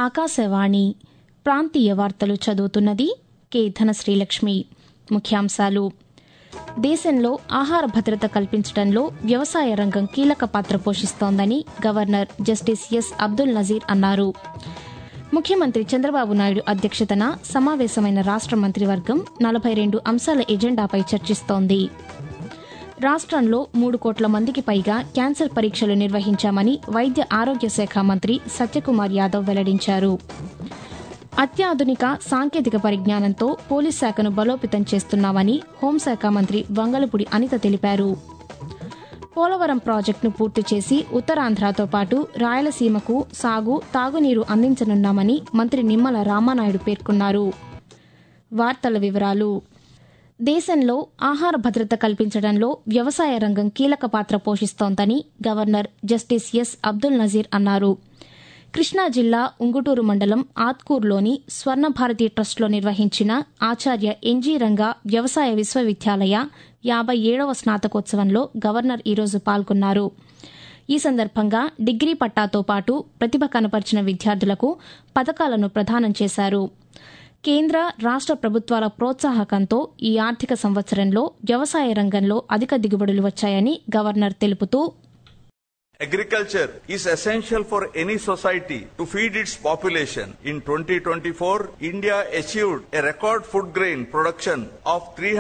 ఆకాశవాణి ప్రాంతీయ వార్తలు చదువుతున్నది కె ధనశ్రీలక్ష్మి ముఖ్యాంశాలు దేశంలో ఆహార భద్రత కల్పించడంలో వ్యవసాయ రంగం కీలక పాత్ర పోషిస్తోందని governor justice S Abdul Nazeer అన్నారు ముఖ్యమంత్రి చంద్రబాబు నాయుడు అధ్యక్షతన సమావేశమైన రాష్ట మంత్రివర్గం నలభై రెండు అంశాల ఎజెండాపై చర్చిస్తోంది రాష్ట్రంలో మూడు కోట్ల మందికి పైగా క్యాన్సర్ పరీక్షలు నిర్వహించామని వైద్య ఆరోగ్య శాఖ మంత్రి సత్యకుమార్ యాదవ్ వెల్లడించారు అత్యాధునిక సాంకేతిక పరిజ్ఞానంతో పోలీస్ శాఖను బలోపేతం చేస్తున్నామని హోంశాఖ మంత్రి వంగలపూడి అనిత తెలిపారు పోలవరం ప్రాజెక్టును పూర్తి చేసి ఉత్తరాంధ్రతో పాటు రాయలసీమకు సాగు తాగునీరు అందించనున్నామని మంత్రి నిమ్మల రామానాయుడు పేర్కొన్నారు వార్తల వివరాలు దేశంలో ఆహార భద్రత కల్పించడంలో వ్యవసాయ రంగం కీలక పాత్ర పోషిస్తోందని governor justice S Abdul Nazeer అన్నారు కృష్ణా జిల్లా ఉంగుటూరు మండలం ఆత్కూరులోని స్వర్ణభారతి ట్రస్టులో నిర్వహించిన ఆచార్య ఎన్జీ రంగా వ్యవసాయ విశ్వవిద్యాలయ యాబై ఏడవ స్నాతకోత్సవంలో గవర్నర్ ఈరోజు పాల్గొన్నారు ఈ సందర్భంగా డిగ్రీ పట్టాతో పాటు ప్రతిభ కనపరిచిన విద్యార్థులకు పథకాలను ప్రదానం చేశారు కేంద్ర రాష్ట ప్రభుత్వాల ప్రోత్సాహకంతో ఈ ఆర్థిక సంవత్సరంలో వ్యవసాయ రంగంలో అధిక దిగుబడులు వచ్చాయని గవర్నర్ తెలుపుతూ Agriculture is essential for any society to feed its population. In 2024, India achieved a record food grain production of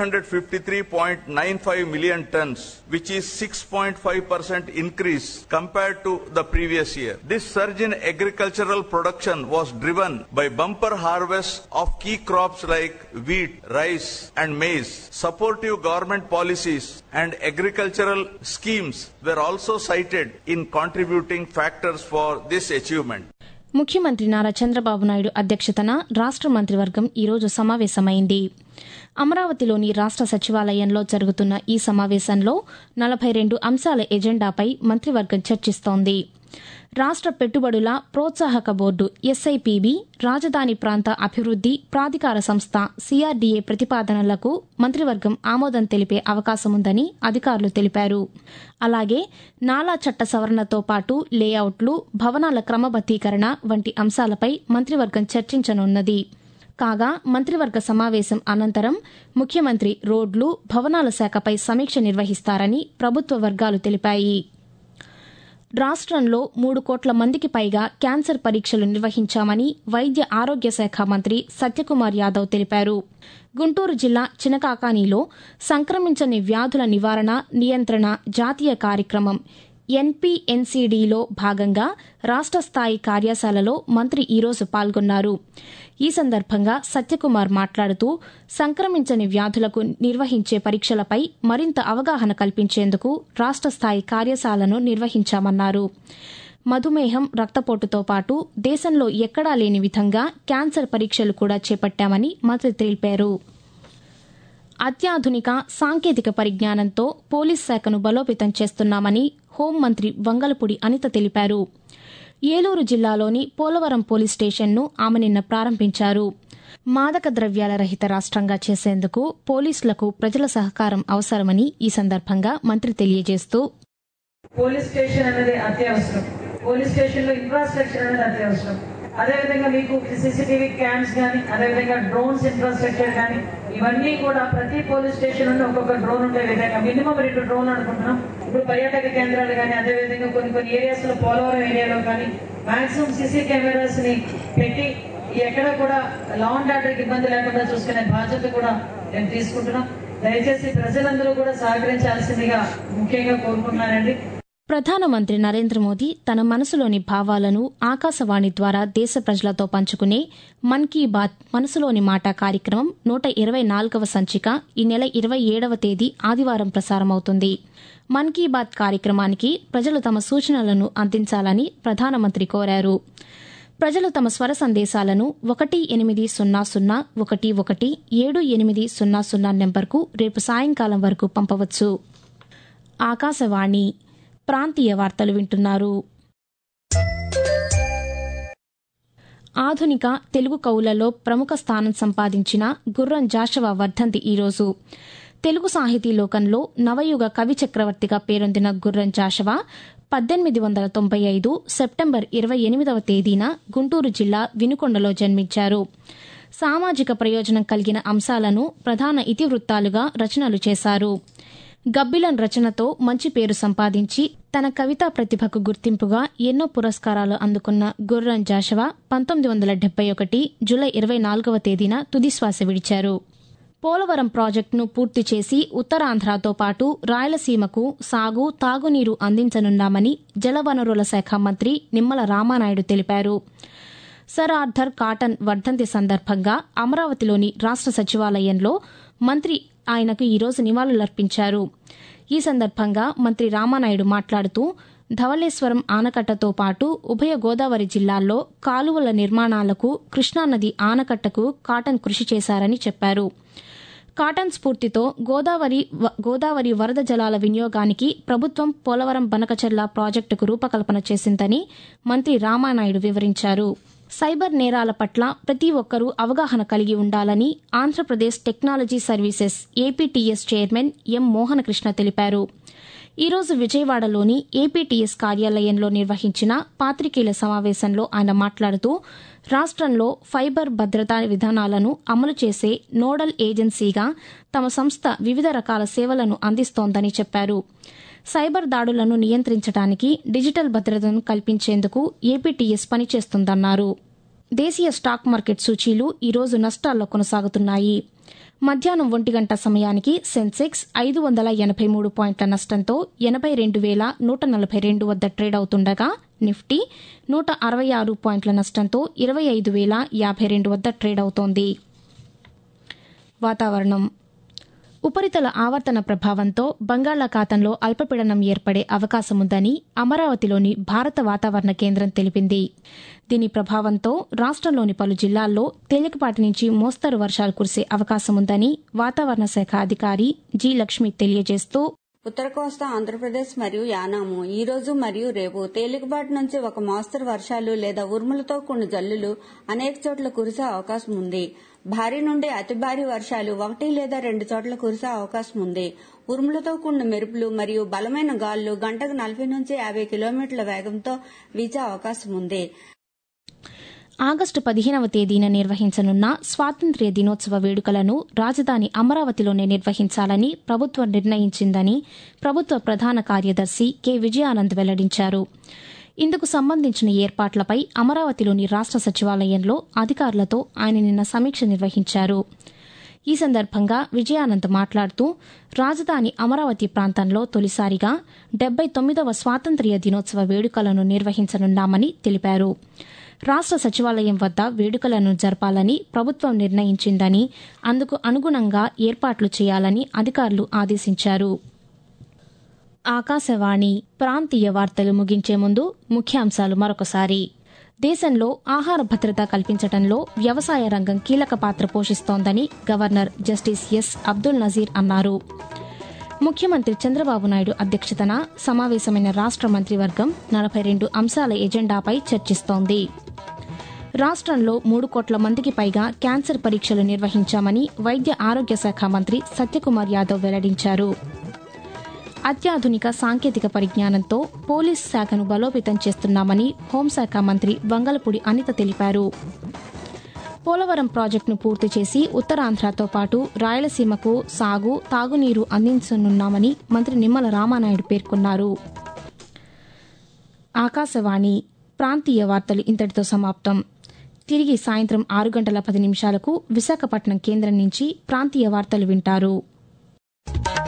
353.95 million tons, which is 6.5% increase compared to the previous year. This surge in agricultural production was driven by bumper harvest of key crops like wheat, rice and maize. Supportive government policies and agricultural schemes were also cited in contributing factors for this achievement. ముఖ్యమంత్రి నారా చంద్రబాబు నాయుడు అధ్యక్షతన రాష్ట మంత్రివర్గం ఈరోజు సమావేశమైంది అమరావతిలోని రాష్ట సచివాలయంలో జరుగుతున్న ఈ సమావేశంలో నలభై రెండు అంశాల ఎజెండాపై మంత్రివర్గం చర్చిస్తోంది రాష్ట పెట్టుబడుల ప్రోత్సాహక బోర్డు ఎస్ఐపిబి రాజధాని ప్రాంత అభివృద్ది ప్రాధికార సంస్థ సిఆర్డీఏ ప్రతిపాదనలకు మంత్రివర్గం ఆమోదం తెలిపే అవకాశముందని అధికారులు తెలిపారు అలాగే నాలా చట్ట సవరణతో పాటు లేఅవుట్లు భవనాల క్రమబద్దీకరణ వంటి అంశాలపై మంత్రివర్గం చర్చించనున్నది కాగా మంత్రివర్గ సమావేశం అనంతరం ముఖ్యమంత్రి రోడ్లు భవనాల శాఖపై సమీక్ష నిర్వహిస్తారని ప్రభుత్వ వర్గాలు తెలిపాయి రాష్ట్రంలో మూడు కోట్ల మందికి పైగా క్యాన్సర్ పరీక్షలు నిర్వహించామని వైద్య ఆరోగ్య శాఖ మంత్రి సత్యకుమార్ యాదవ్ తెలిపారు గుంటూరు జిల్లా చినకాకానిలో సంక్రమించని వ్యాధుల నివారణ నియంత్రణ జాతీయ కార్యక్రమం ఎన్పీఎన్సీడీలో భాగంగా రాష్ట స్థాయి కార్యశాలలో మంత్రి ఈరోజు పాల్గొన్నారు ఈ సందర్భంగా సత్యకుమార్ మాట్లాడుతూ సంక్రమించని వ్యాధులకు నిర్వహించే పరీక్షలపై మరింత అవగాహన కల్పించేందుకు రాష్ట స్థాయి కార్యశాలను నిర్వహించామన్నారు మధుమేహం రక్తపోటుతో పాటు దేశంలో ఎక్కడా లేని విధంగా క్యాన్సర్ పరీక్షలు కూడా చేపట్టామని మంత్రి తెలిపారు అత్యాధునిక సాంకేతిక పరిజ్ఞానంతో పోలీస్ శాఖను బలోపేతం చేస్తున్నామని హోంమంత్రి వంగలపూడి అనిత తెలిపారు ఏలూరు జిల్లాలోని పోలవరం పోలీస్ స్టేషన్ను ఆమె నిన్న ప్రారంభించారు మాదక ద్రవ్యాల రహిత రాష్ట్రంగా చేసేందుకు పోలీసులకు ప్రజల సహకారం అవసరమని ఈ సందర్భంగా మంత్రి తెలియజేస్తూ పోలీస్ స్టేషన్ అనేది అత్యవసరం పోలీస్ స్టేషన్ లో ఇన్ఫ్రాస్ట్రక్చర్ అనేది అత్యవసరం అదేవిధంగా మీకు సీసీటీవీ క్యామ్స్ కానీ అదేవిధంగా డ్రోన్స్ ఇన్ఫ్రాస్ట్రక్చర్ కానీ ఇవన్నీ కూడా ప్రతి పోలీస్ స్టేషన్ నుండి ఒక్కొక్క డ్రోన్ ఉండే విధంగా మినిమం రెండు డ్రోన్ అనుకుంటున్నాం ఇప్పుడు పర్యాటక కేంద్రాలు కానీ అదేవిధంగా కొన్ని కొన్ని ఏరియాస్ లో పోలవరం ఏరియాలో కానీ మాక్సిమం సీసీ కెమెరాస్ ని పెట్టి ఎక్కడ కూడా లా అండ్ ఆర్డర్ ఇబ్బంది లేకుండా చూసుకునే బాధ్యత కూడా నేను తీసుకుంటున్నాం దయచేసి ప్రజలందరూ కూడా సహకరించాల్సిందిగా ముఖ్యంగా కోరుకుంటున్నానండి ప్రధానమంత్రి నరేంద్ర మోదీ తన మనసులోని భావాలను ఆకాశవాణి ద్వారా దేశ ప్రజలతో పంచుకునే మన్ కీ బాత్ మనసులోని మాట కార్యక్రమం నూట ఇరవై నాలుగవ సంచిక ఈ నెల ఇరవై ఏడవ తేదీ ఆదివారం ప్రసారమవుతుంది మన్ కీ బాత్ కార్యక్రమానికి ప్రజలు తమ సూచనలను అందించాలని ప్రధానమంత్రి కోరారు ప్రజలు తమ స్వర సందేశాలను ఒకటి ఎనిమిది సున్నా సున్నా ఒకటి ఒకటి ఏడు ఎనిమిది సున్నా సున్నా నెంబర్కు రేపు సాయంకాలం వరకు పంపవచ్చు ఆకాశవాణి ప్రాంతీయ వార్తలు వింటున్నారు ఆధునిక తెలుగు కవులలో ప్రముఖ స్థానం సంపాదించిన గుర్రం జాషవా వర్ధంతి ఈరోజు తెలుగు సాహితీ లోకంలో నవయుగ కవి చక్రవర్తిగా పేరొందిన గుర్రం జాషవా పద్దెనిమిది వందల తొంభై ఐదు సెప్టెంబర్ ఇరవై ఎనిమిదవ తేదీన గుంటూరు జిల్లా వినుకొండలో జన్మించారు సామాజిక ప్రయోజనం కలిగిన అంశాలను ప్రధాన ఇతివృత్తాలుగా రచనలు చేశారు గబ్బిలన్ రచనతో మంచి పేరు సంపాదించి తన కవితా ప్రతిభకు గుర్తింపుగా ఎన్నో పురస్కారాలు అందుకున్న గుర్రం జాషవా పంతొమ్మిది వందల డెబ్బై ఒకటి జూలై ఇరవై నాలుగవ తేదీన తుదిశ్వాస విడిచారు పోలవరం ప్రాజెక్టును పూర్తి చేసి ఉత్తరాంధ్రతో పాటు రాయలసీమకు సాగు తాగునీరు అందించనున్నామని జలవనరుల శాఖ మంత్రి నిమ్మల రామానాయుడు తెలిపారు సర్ ఆర్థర్ కాటన్ వర్ధంతి సందర్భంగా అమరావతిలోని రాష్ట సచివాలయంలో మంత్రి ఆయనకు ఈరోజు నివాళులర్పించారు ఈ సందర్భంగా మంత్రి రామానాయుడు మాట్లాడుతూ ధవళేశ్వరం ఆనకట్టతో పాటు ఉభయ గోదావరి జిల్లాల్లో కాలువల నిర్మాణాలకు కృష్ణానది ఆనకట్టకు కాటన్ కృషి చేశారని చెప్పారు కాటన్ స్ఫూర్తితో గోదావరి గోదావరి వరద జలాల వినియోగానికి ప్రభుత్వం పోలవరం బనకచెర్ల ప్రాజెక్టుకు రూపకల్పన చేసిందని మంత్రి రామానాయుడు వివరించారు సైబర్ నేరాల పట్ల ప్రతి ఒక్కరూ అవగాహన కలిగి ఉండాలని Andhra Pradesh technology services APTS chairman M Mohanakrishna తెలిపారు ఈరోజు విజయవాడలోని ఏపీటీఎస్ కార్యాలయంలో నిర్వహించిన పాతికేయుల సమావేశంలో ఆయన మాట్లాడుతూ రాష్టంలో ఫైబర్ భద్రతా విధానాలను అమలు చేసే నోడల్ ఏజెన్సీగా తమ సంస్థ వివిధ రకాల సేవలను అందిస్తోందని చెప్పారు సైబర్ దాడులను నియంత్రించడానికి డిజిటల్ భద్రతను కల్పించేందుకు ఏపీటీఎస్ పనిచేస్తుందన్నారు దేశీయ స్టాక్ మార్కెట్ సూచీలు ఈరోజు నష్టాల్లో కొనసాగుతున్నాయి మధ్యాహ్నం ఒంటి గంట సమయానికి సెన్సెక్స్ ఐదు వందల ఎనభై మూడు పాయింట్ల నష్టంతో ఎనభై రెండు వేల నూట నలభై రెండు వద్ద ట్రేడ్ అవుతుండగా నిఫ్టీ నూట అరవై ఆరు పాయింట్ల నష్టంతో ఇరవై ఐదు వేల యాభై రెండు వద్ద ట్రేడ్ అవుతోంది వాతావరణం ఉపరితల ఆవర్తన ప్రభావంతో బంగాళాఖాతంలో అల్పపీడనం ఏర్పడే అవకాశముందని అమరావతిలోని భారత వాతావరణ కేంద్రం తెలిపింది దీని ప్రభావంతో రాష్టంలోని పలు జిల్లాల్లో తేలికపాటి నుంచి మోస్తరు వర్షాలు కురిసే అవకాశముందని వాతావరణ శాఖ అధికారి జి లక్ష్మి తెలియజేస్తూ ఉత్తర కోస్తా ఆంధ్రప్రదేశ్ మరియు యానాము ఈ రోజు మరియు రేపు తేలికపాటి నుంచి ఒక మోస్తరు వర్షాలు లేదా ఉరుములతో కూడిన జల్లులు అనేక చోట్ల కురిసే అవకాశం ఉంది భారీ నుండి అతి భారీ వర్షాలు ఒకటి లేదా రెండు చోట్ల కురిసే అవకాశం ఉంది ఉరుములతో కూడిన మెరుపులు మరియు బలమైన గాలులు గంటకు నలభై నుంచి యాభై కిలోమీటర్ల వేగంతో వీచే అవకాశం ఉంది ఆగస్టు పదిహేనవ తేదీన నిర్వహించనున్న స్వాతంత్ర్య దినోత్సవ వేడుకలను రాజధాని అమరావతిలోనే నిర్వహించాలని ప్రభుత్వం నిర్ణయించిందని ప్రభుత్వ ప్రధాన కార్యదర్శి కె విజయానంద్ వెల్లడించారు ఇందుకు సంబంధించిన ఏర్పాట్లపై అమరావతిలోని రాష్ట సచివాలయంలో అధికారులతో ఆయన నిన్న సమీక్ష నిర్వహించారు ఈ సందర్భంగా విజయానంద్ మాట్లాడుతూ రాజధాని అమరావతి ప్రాంతంలో తొలిసారిగా డెబ్బై తొమ్మిదవ స్వాతంత్ర్య దినోత్సవ వేడుకలను నిర్వహించనున్నామని తెలిపారు రాష్ట సచివాలయం వద్ద వేడుకలను జరపాలని ప్రభుత్వం నిర్ణయించిందని అందుకు అనుగుణంగా ఏర్పాట్లు చేయాలని అధికారులు ఆదేశించారు ఆకాశవాణి ప్రాంతీయ వార్తలు ముగించే ముందు ముఖ్యాంశాలు మరొకసారి దేశంలో ఆహార భద్రత కల్పించడంలో వ్యవసాయ రంగం కీలక పాత్ర పోషిస్తోందని governor justice S Abdul Nazeer అన్నారు ముఖ్యమంత్రి చంద్రబాబు నాయుడు అధ్యక్షతన సమావేశమైన రాష్ట మంత్రివర్గం నలభై రెండు అంశాల ఎజెండాపై చర్చిస్తోంది రాష్ట్రంలో మూడు కోట్ల మందికి పైగా క్యాన్సర్ పరీక్షలు నిర్వహించామని వైద్య ఆరోగ్య శాఖ మంత్రి సత్యకుమార్ యాదవ్ వెల్లడించారు అత్యాధునిక సాంకేతిక పరిజ్ఞానంతో పోలీస్ శాఖను బలోపేతం చేస్తున్నామని హోంశాఖ మంత్రి వంగలపూడి అనిత తెలిపారు పోలవరం ప్రాజెక్టును పూర్తి చేసి ఉత్తరాంధ్రతో పాటు రాయలసీమకు సాగు తాగునీరు అందించనున్నామని మంత్రి నిమ్మల రామానాయుడు పేర్కొన్నారు ఆకాశవాణి ప్రాంతీయ వార్తలు ఇంతటితో సమాప్తం తిరిగి సాయంత్రం ఆరు గంటల పది నిమిషాలకు విశాఖపట్నం కేంద్రం నుంచి ప్రాంతీయ వార్తలు వింటారు